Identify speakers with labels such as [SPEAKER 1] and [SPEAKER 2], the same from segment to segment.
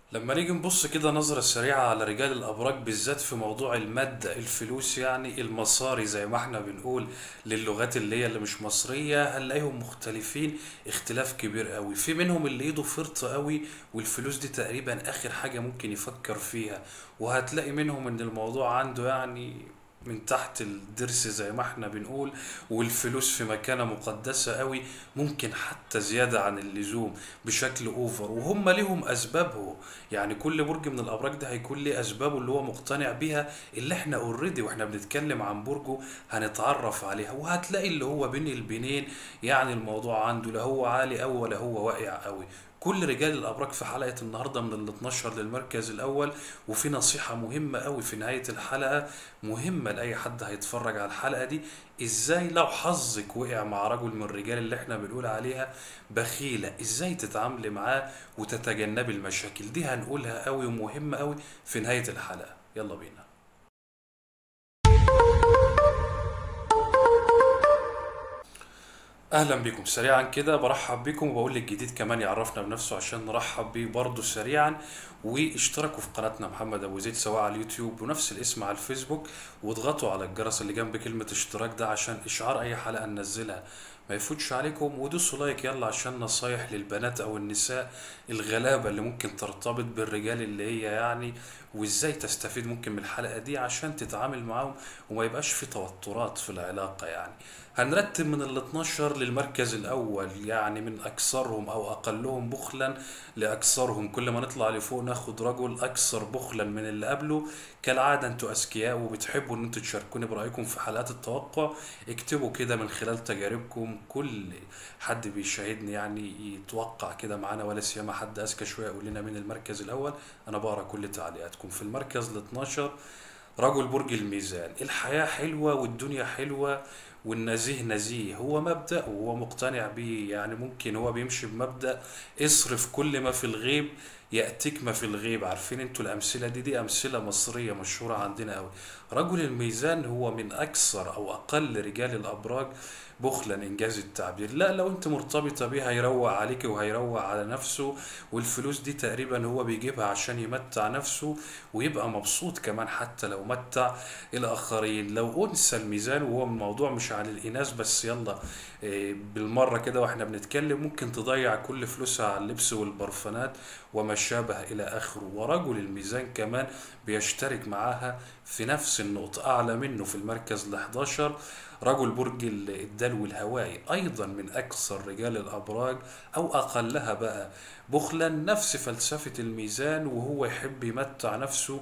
[SPEAKER 1] لما نيجي نبص كده نظرة سريعة على رجال الأبراج بالذات في موضوع المادة الفلوس يعني المصاري زي ما احنا بنقول للغات اللي هي اللي مش مصرية هنلاقيهم مختلفين اختلاف كبير قوي في منهم اللي ايده فرطة قوي والفلوس دي تقريبا آخر حاجة ممكن يفكر فيها وهتلاقي منهم ان الموضوع عنده يعني من تحت الضرس زي ما احنا بنقول والفلوس في مكانة مقدسة قوي ممكن حتى زيادة عن اللزوم بشكل اوفر وهم ليهم اسبابه يعني كل برج من الابراج ده هيكون ليه اسبابه اللي هو مقتنع بيها اللي احنا اوريدي واحنا بنتكلم عن برجه هنتعرف عليها وهتلاقي اللي هو بين البنين يعني الموضوع عنده لا هو عالي قوي ولا هو واقع قوي كل رجال الابراج في حلقه النهارده من ال 12 للمركز الاول وفي نصيحه مهمه قوي في نهايه الحلقه مهمه لاي حد هيتفرج على الحلقه دي ازاي لو حظك وقع مع رجل من الرجال اللي احنا بنقول عليها بخيله ازاي تتعاملي معاه وتتجنبي المشاكل دي هنقولها قوي ومهمه قوي في نهايه الحلقه يلا بينا اهلا بكم سريعا كده برحب بكم وبقول لك جديد كمان يعرفنا بنفسه عشان نرحب بيه برضه سريعا واشتركوا في قناتنا محمد ابو زيد سواء على اليوتيوب ونفس الاسم على الفيسبوك واضغطوا على الجرس اللي جنب كلمة اشتراك ده عشان اشعار اي حلقة ننزلها ما يفوتش عليكم ودوسوا لايك يلا عشان نصايح للبنات او النساء الغلابة اللي ممكن ترتبط بالرجال اللي هي يعني وازاي تستفيد ممكن من الحلقة دي عشان تتعامل معاهم وما يبقاش في توترات في العلاقة يعني هنرتب من ال 12 للمركز الأول يعني من أكثرهم أو أقلهم بخلا لأكثرهم كل ما نطلع لفوق ناخد رجل أكثر بخلا من اللي قبله كالعادة أنتوا أذكياء وبتحبوا إن أنتوا تشاركوني برأيكم في حلقات التوقع اكتبوا كده من خلال تجاربكم كل حد بيشاهدني يعني يتوقع كده معانا ولا سيما حد أذكى شوية يقول لنا من المركز الأول أنا بقرا كل تعليقاتكم في المركز ال 12 رجل برج الميزان الحياة حلوة والدنيا حلوة والنزيه نزيه هو مبدأ وهو مقتنع بيه يعني ممكن هو بيمشي بمبدأ اصرف كل ما في الغيب يأتيك ما في الغيب عارفين انتوا الأمثلة دي دي أمثلة مصرية مشهورة عندنا قوي رجل الميزان هو من أكثر أو أقل رجال الأبراج بخلا إنجاز التعبير لا لو انت مرتبطة بيه هيروق عليك وهيروق على نفسه والفلوس دي تقريبا هو بيجيبها عشان يمتع نفسه ويبقى مبسوط كمان حتى لو متع الآخرين لو أنثى الميزان وهو الموضوع مش عن الإناث بس يلا إيه، بالمرة كده واحنا بنتكلم ممكن تضيع كل فلوسها على اللبس والبرفانات وما شابه إلى آخره ورجل الميزان كمان بيشترك معاها في نفس النقطة أعلى منه في المركز ال 11 رجل برج الدلو الهوائي أيضا من أكثر رجال الأبراج أو أقلها بقى بخلا نفس فلسفة الميزان وهو يحب يمتع نفسه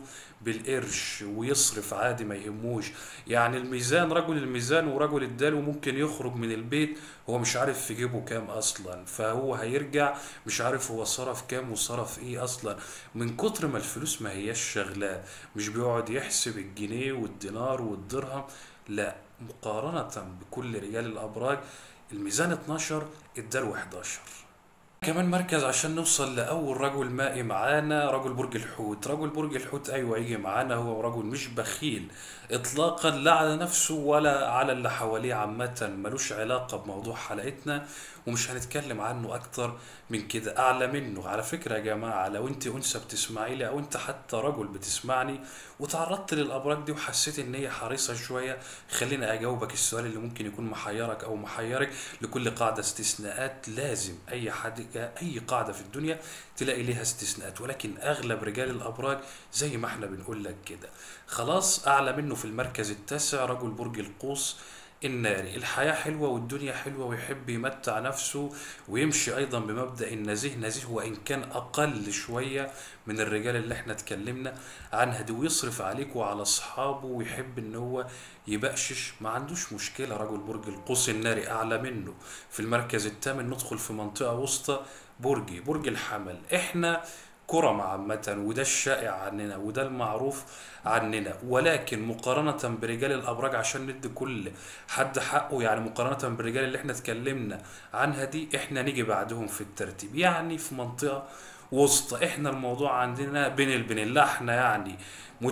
[SPEAKER 1] بالقرش ويصرف عادي ما يهموش يعني الميزان رجل الميزان ورجل الدلو ممكن يخرج من البيت هو مش عارف في جيبه كام اصلا فهو هيرجع مش عارف هو صرف كام وصرف ايه اصلا من كتر ما الفلوس ما هياش شغلاه مش بيقعد يحسب الجنيه والدينار والدرهم لا مقارنة بكل رجال الأبراج الميزان 12 الدلو 11 كمان مركز عشان نوصل لأول رجل مائي معانا رجل برج الحوت رجل برج الحوت أيوة يجي معانا هو رجل مش بخيل إطلاقا لا على نفسه ولا على اللي حواليه عامة ملوش علاقة بموضوع حلقتنا ومش هنتكلم عنه أكتر من كده أعلى منه على فكرة يا جماعة لو أنت أنثى بتسمعي لي أو أنت حتى رجل بتسمعني وتعرضت للأبراج دي وحسيت إن هي حريصة شوية خليني أجاوبك السؤال اللي ممكن يكون محيرك أو محيرك لكل قاعدة استثناءات لازم أي حد أي قاعدة في الدنيا تلاقي ليها استثناءات ولكن أغلب رجال الأبراج زي ما احنا بنقول لك كده خلاص أعلى منه في المركز التاسع رجل برج القوس الناري الحياة حلوة والدنيا حلوة ويحب يمتع نفسه ويمشي أيضا بمبدأ النزيه نزيه وإن كان أقل شوية من الرجال اللي احنا اتكلمنا عنها دي ويصرف عليك وعلى أصحابه ويحب إن هو يبقشش ما عندوش مشكلة رجل برج القوس الناري أعلى منه في المركز الثامن ندخل في منطقة وسطى برجي برج الحمل احنا كرم عامة وده الشائع عننا وده المعروف عننا ولكن مقارنة برجال الأبراج عشان ندي كل حد حقه يعني مقارنة بالرجال اللي احنا اتكلمنا عنها دي احنا نيجي بعدهم في الترتيب يعني في منطقة وسطى احنا الموضوع عندنا بين البنين لا احنا يعني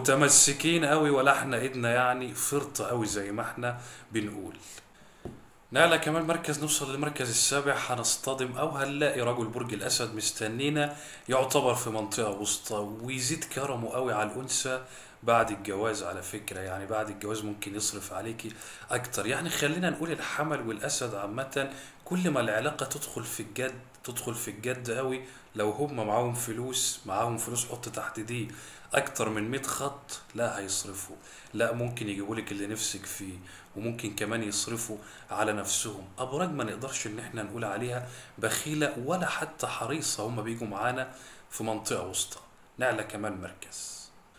[SPEAKER 1] متمسكين قوي ولا احنا ايدنا يعني فرطة قوي زي ما احنا بنقول نعلى كمان مركز نوصل للمركز السابع هنصطدم او هنلاقي رجل برج الاسد مستنينا يعتبر في منطقة وسطى ويزيد كرمه قوي على الانثى بعد الجواز على فكرة يعني بعد الجواز ممكن يصرف عليكي اكتر يعني خلينا نقول الحمل والاسد عامة كل ما العلاقة تدخل في الجد تدخل في الجد قوي لو هم معاهم فلوس معاهم فلوس حط تحت دي اكتر من 100 خط لا هيصرفوا لا ممكن يجيبوا لك اللي نفسك فيه وممكن كمان يصرفوا على نفسهم ابراج ما نقدرش ان احنا نقول عليها بخيلة ولا حتى حريصة هم بيجوا معانا في منطقة وسطى نعلى كمان مركز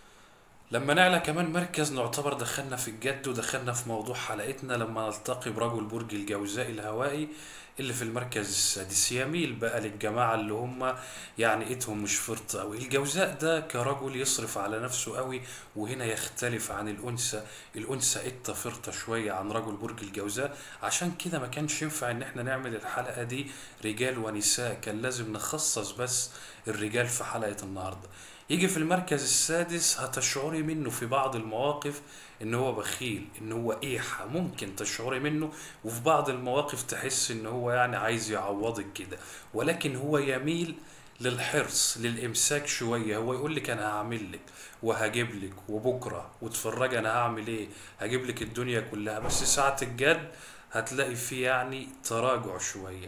[SPEAKER 1] لما نعلى كمان مركز نعتبر دخلنا في الجد ودخلنا في موضوع حلقتنا لما نلتقي برجل برج الجوزاء الهوائي اللي في المركز السادس يميل بقى للجماعة اللي هم يعني ايدهم مش فرط قوي الجوزاء ده كرجل يصرف على نفسه قوي وهنا يختلف عن الأنثى الأنثى ايدها فرطة شوية عن رجل برج الجوزاء عشان كده ما كانش ينفع ان احنا نعمل الحلقة دي رجال ونساء كان لازم نخصص بس الرجال في حلقة النهاردة يجي في المركز السادس هتشعري منه في بعض المواقف ان هو بخيل ان هو ايحة ممكن تشعري منه وفي بعض المواقف تحس ان هو يعني عايز يعوضك كده ولكن هو يميل للحرص للامساك شوية هو يقول لك انا هعمل لك وهجيب لك وبكرة وتفرج انا هعمل ايه هجيب لك الدنيا كلها بس ساعة الجد هتلاقي فيه يعني تراجع شوية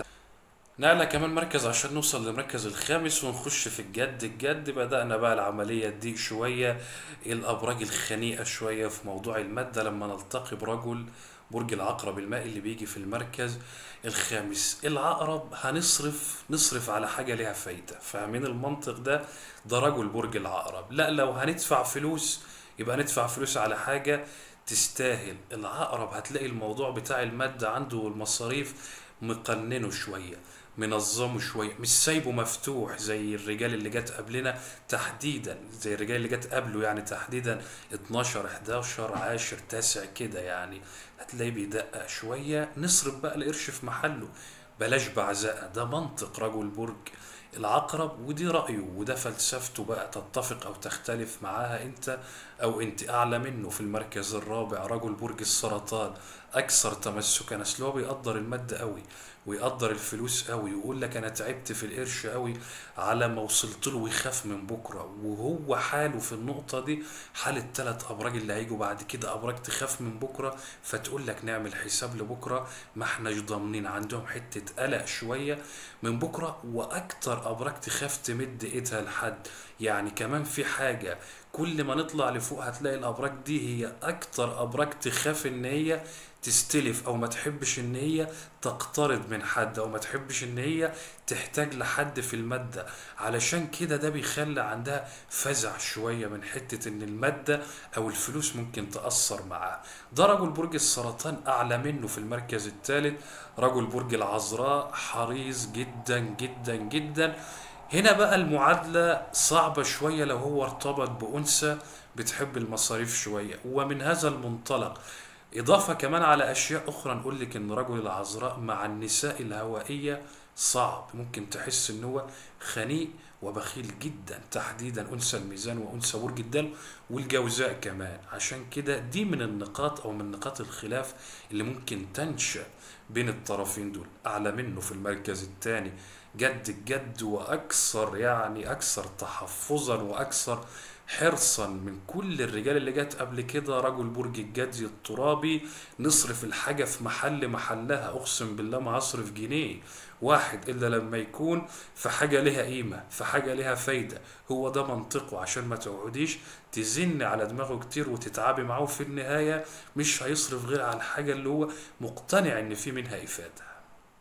[SPEAKER 1] نعلى كمان مركز عشان نوصل للمركز الخامس ونخش في الجد الجد بدأنا بقى العملية تضيق شوية الأبراج الخنيقة شوية في موضوع المادة لما نلتقي برجل برج العقرب المائي اللي بيجي في المركز الخامس العقرب هنصرف نصرف على حاجة ليها فايدة فاهمين المنطق ده ده رجل برج العقرب لا لو هندفع فلوس يبقى ندفع فلوس على حاجة تستاهل العقرب هتلاقي الموضوع بتاع المادة عنده والمصاريف مقننه شوية منظمه شوية مش سايبه مفتوح زي الرجال اللي جت قبلنا تحديدا زي الرجال اللي جت قبله يعني تحديدا 12 11 10 تاسع كده يعني هتلاقيه بيدقق شوية نصرف بقى القرش في محله بلاش بعزقة ده منطق رجل برج العقرب ودي رأيه وده فلسفته بقى تتفق أو تختلف معاها أنت أو أنت أعلى منه في المركز الرابع رجل برج السرطان أكثر تمسكا أصل هو بيقدر المادة قوي ويقدر الفلوس قوي ويقول لك أنا تعبت في القرش قوي على ما وصلت له ويخاف من بكرة وهو حاله في النقطة دي حال التلات أبراج اللي هيجوا بعد كده أبراج تخاف من بكرة فتقول لك نعمل حساب لبكرة ما احناش ضامنين عندهم حتة قلق شوية من بكرة وأكتر أبراج تخاف تمد إيدها لحد يعني كمان في حاجة كل ما نطلع لفوق هتلاقي الابراج دي هي اكتر ابراج تخاف ان هي تستلف او ما تحبش ان هي تقترض من حد او ما تحبش ان هي تحتاج لحد في المادة علشان كده ده بيخلي عندها فزع شوية من حتة ان المادة او الفلوس ممكن تأثر معاه ده رجل برج السرطان اعلى منه في المركز الثالث رجل برج العذراء حريص جدا جدا جدا هنا بقى المعادلة صعبة شوية لو هو ارتبط بأنثى بتحب المصاريف شوية ومن هذا المنطلق إضافة كمان على أشياء أخرى نقول لك إن رجل العذراء مع النساء الهوائية صعب ممكن تحس إن هو خنيق وبخيل جدا تحديدا أنثى الميزان وأنثى برج الدلو والجوزاء كمان عشان كده دي من النقاط أو من نقاط الخلاف اللي ممكن تنشأ بين الطرفين دول أعلى منه في المركز الثاني جد الجد وأكثر يعني أكثر تحفظا وأكثر حرصا من كل الرجال اللي جت قبل كده رجل برج الجدي الترابي نصرف الحاجة في محل محلها أقسم بالله ما هصرف جنيه واحد إلا لما يكون في حاجة لها قيمة في حاجة لها فايدة هو ده منطقه عشان ما تقعديش تزن على دماغه كتير وتتعبي معاه في النهاية مش هيصرف غير على الحاجة اللي هو مقتنع إن في منها إفادة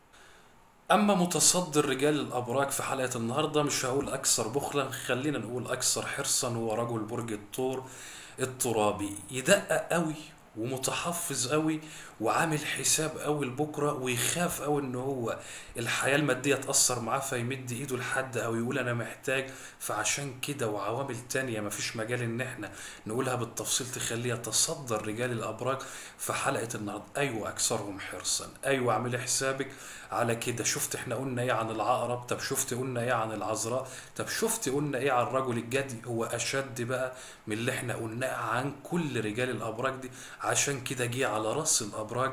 [SPEAKER 1] أما متصدر رجال الأبراج في حلقة النهاردة مش هقول أكثر بخلا خلينا نقول أكثر حرصا هو رجل برج الثور الترابي يدقق قوي ومتحفظ قوي وعامل حساب قوي لبكره ويخاف قوي ان هو الحياه الماديه تاثر معاه فيمد ايده لحد او يقول انا محتاج فعشان كده وعوامل تانية مفيش مجال ان احنا نقولها بالتفصيل تخليه يتصدر رجال الابراج في حلقه النهارده ايوه اكثرهم حرصا ايوه اعملي حسابك على كده شفت احنا قلنا ايه عن العقرب طب شفت قلنا ايه عن العذراء طب شفت قلنا ايه عن الرجل الجدي هو اشد بقى من اللي احنا قلناه عن كل رجال الابراج دي عشان كده جه على راس الابراج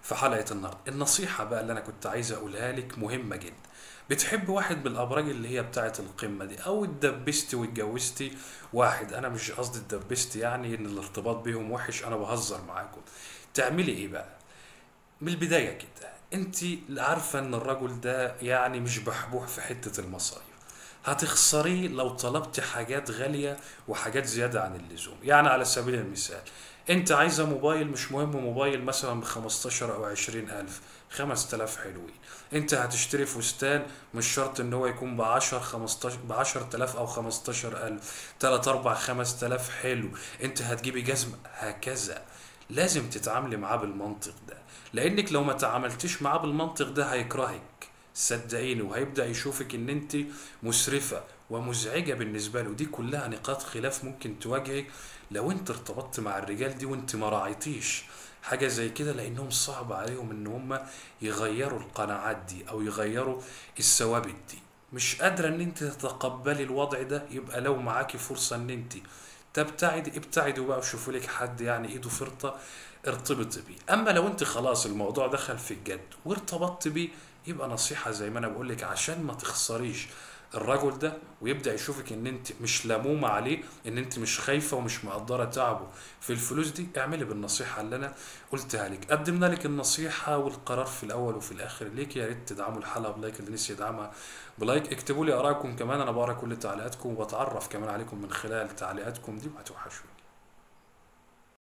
[SPEAKER 1] في حلقة النهاردة النصيحة بقى اللي أنا كنت عايز أقولها لك مهمة جدا بتحب واحد من الأبراج اللي هي بتاعة القمة دي أو اتدبستي واتجوزتي واحد أنا مش قصدي اتدبستي يعني إن الارتباط بيهم وحش أنا بهزر معاكم تعملي إيه بقى من البداية كده أنت عارفة إن الرجل ده يعني مش بحبوح في حتة المصاريف هتخسريه لو طلبت حاجات غالية وحاجات زيادة عن اللزوم يعني على سبيل المثال انت عايزة موبايل مش مهم موبايل مثلا ب 15 او 20 الف 5000 حلوين انت هتشتري فستان مش شرط ان هو يكون ب 10 15 ب 10000 او 15000 3 4 5000 حلو انت هتجيبي جزمة هكذا لازم تتعاملي معاه بالمنطق ده لانك لو ما تعاملتيش معاه بالمنطق ده هيكرهك صدقيني وهيبدأ يشوفك ان انت مسرفة ومزعجة بالنسبة له دي كلها نقاط خلاف ممكن تواجهك لو انت ارتبطت مع الرجال دي وانت ما راعيتيش حاجة زي كده لانهم صعب عليهم ان هم يغيروا القناعات دي او يغيروا الثوابت دي مش قادرة ان انت تتقبلي الوضع ده يبقى لو معاكي فرصة ان انت تبتعد ابتعدوا بقى وشوفوا لك حد يعني ايده فرطة ارتبط بيه اما لو انت خلاص الموضوع دخل في الجد وارتبطت بيه يبقى نصيحة زي ما انا بقول لك عشان ما تخسريش الرجل ده ويبدا يشوفك ان انت مش لمومه عليه ان انت مش خايفه ومش مقدره تعبه في الفلوس دي اعملي بالنصيحه اللي انا قلتها لك قدمنا لك النصيحه والقرار في الاول وفي الاخر ليك يا ريت تدعموا الحلقه بلايك اللي نسي يدعمها بلايك اكتبوا لي ارائكم كمان انا بقرا كل تعليقاتكم وبتعرف كمان عليكم من خلال تعليقاتكم دي وهتوحشوني